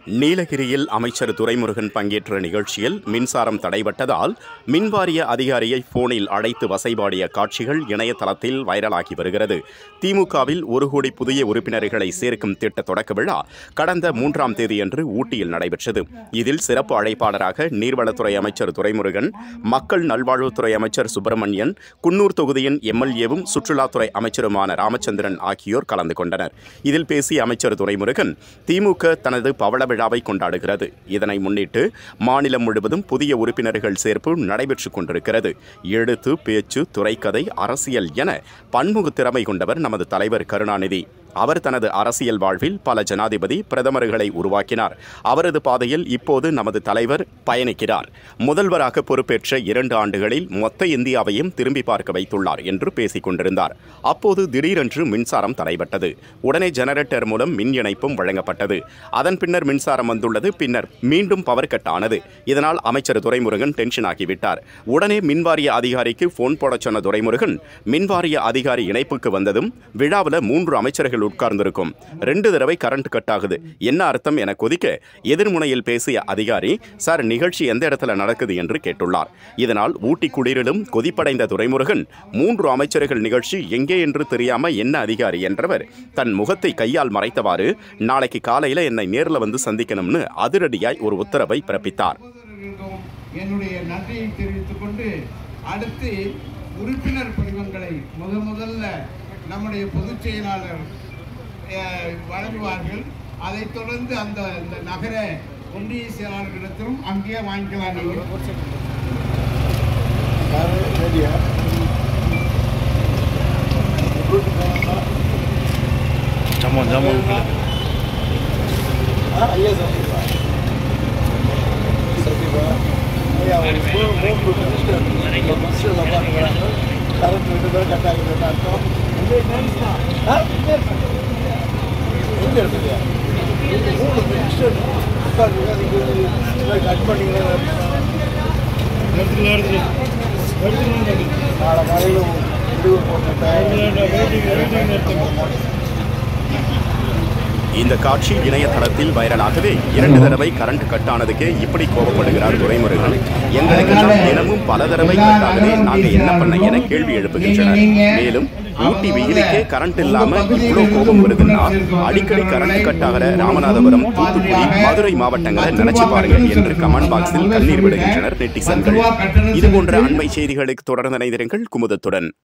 நீலகிரியில் அமைச்சர் துரைமுருகன் பங்கேற்ற நிகழ்ச்சியில் மின்சாரம் தடைபட்டதால் மின்வாரிய அதிகாரியை போனில் அழைத்து வசைபாடிய காட்சிகள் இணையதளத்தில் வைரலாகி வருகிறது திமுகவில் ஒரு கோடி புதிய உறுப்பினர்களை சேர்க்கும் திட்ட தொடக்க விழா கடந்த மூன்றாம் தேதியன்று ஊட்டியில் நடைபெற்றது இதில் சிறப்பு அழைப்பாளராக நீர்வளத்துறை அமைச்சர் துரைமுருகன் மக்கள் நல்வாழ்வுத்துறை அமைச்சர் சுப்பிரமணியன் குன்னூர் தொகுதியின் எம்எல்ஏவும் சுற்றுலாத்துறை அமைச்சருமான ராமச்சந்திரன் ஆகியோர் கலந்து கொண்டனர் இதில் பேசிய அமைச்சர் துரைமுருகன் திமுக தனது பவள விழாவை கொண்டாடுகிறது இதனை முன்னிட்டு மாநிலம் முழுவதும் புதிய உறுப்பினர்கள் சேர்ப்பு நடைபெற்றுக் கொண்டிருக்கிறது எழுத்து பேச்சு துறைக்கதை அரசியல் என பன்முக திறமை கொண்டவர் நமது தலைவர் கருணாநிதி அவர் தனது அரசியல் வாழ்வில் பல ஜனாதிபதி பிரதமர்களை உருவாக்கினார் அவரது பாதையில் இப்போது நமது தலைவர் பயணிக்கிறார் முதல்வராக பொறுப்பேற்ற இரண்டு ஆண்டுகளில் மொத்த இந்தியாவையும் திரும்பி பார்க்க வைத்துள்ளார் என்று பேசிக் கொண்டிருந்தார் அப்போது திடீரென்று மின்சாரம் தடைபட்டது உடனே ஜெனரேட்டர் மூலம் மின் இணைப்பும் வழங்கப்பட்டது அதன் பின்னர் மின்சாரம் வந்துள்ளது பின்னர் மீண்டும் பவர் கட் ஆனது இதனால் அமைச்சர் துரைமுருகன் டென்ஷன் ஆகிவிட்டார் உடனே மின்வாரிய அதிகாரிக்கு போன் போடச் சொன்ன துரைமுருகன் மின்வாரிய அதிகாரி இணைப்புக்கு வந்ததும் விழாவில் மூன்று அமைச்சர்கள் உட்கார்ந்திருக்கும் ரெண்டு தடவை கரண்ட் கட் ஆகுது என்ன அர்த்தம் என கொதிக்க எதிர்முனையில் பேசிய அதிகாரி சார் நிகழ்ச்சி எந்த இடத்துல நடக்குது என்று கேட்டுள்ளார் இதனால் ஊட்டி குளிரிலும் கொதிப்படைந்த துரைமுருகன் மூன்று அமைச்சர்கள் நிகழ்ச்சி எங்கே என்று தெரியாம என்ன அதிகாரி என்றவர் தன் முகத்தை கையால் மறைத்தவாறு நாளைக்கு காலையில என்னை நேர்ல வந்து சந்திக்கணும்னு அதிரடியாய் ஒரு உத்தரவை பிறப்பித்தார் சகோதரர்களுக்கும் என்னுடைய நன்றியை தெரிவித்துக் கொண்டு அடுத்து உறுப்பினர் படிவங்களை முத முதல்ல நம்முடைய பொதுச் செயலாளர் அஹ், வழங்குவார்கள் அதைத் தொடர்ந்து அந்த இந்த நகர ஒன்றிய செயலாளர்களிடத்திலும் அங்கேயே வாங்கிக்கலாம் நீங்கள் Jamon, jamon. கட் பண்ணீங்கன்னா நாளை காலையில் முடிவு போட்டு இந்த காட்சி இணையதளத்தில் வைரலாகவே இரண்டு தடவை கரண்ட் கட் ஆனதுக்கே இப்படி கோபப்படுகிறார் துரைமுருகன் எங்களுக்கு தான் தினமும் பல தடவை கட் ஆகுதே நாங்க என்ன பண்ண என கேள்வி எழுப்புகின்றனர் மேலும் ஊட்டி வெயிலுக்கே கரண்ட் இல்லாம இவ்வளவு கோபம் வருதுன்னா அடிக்கடி கரண்ட் கட் ஆகிற ராமநாதபுரம் தூத்துக்குடி மதுரை மாவட்டங்களை நினைச்சு பாருங்க என்று கமெண்ட் பாக்ஸில் கண்ணீர் விடுகின்றனர் நெட்டிசன்கள் இதுபோன்ற அண்மை செய்திகளுக்கு தொடர்ந்து இணைந்திருங்கள் குமுதத்துடன்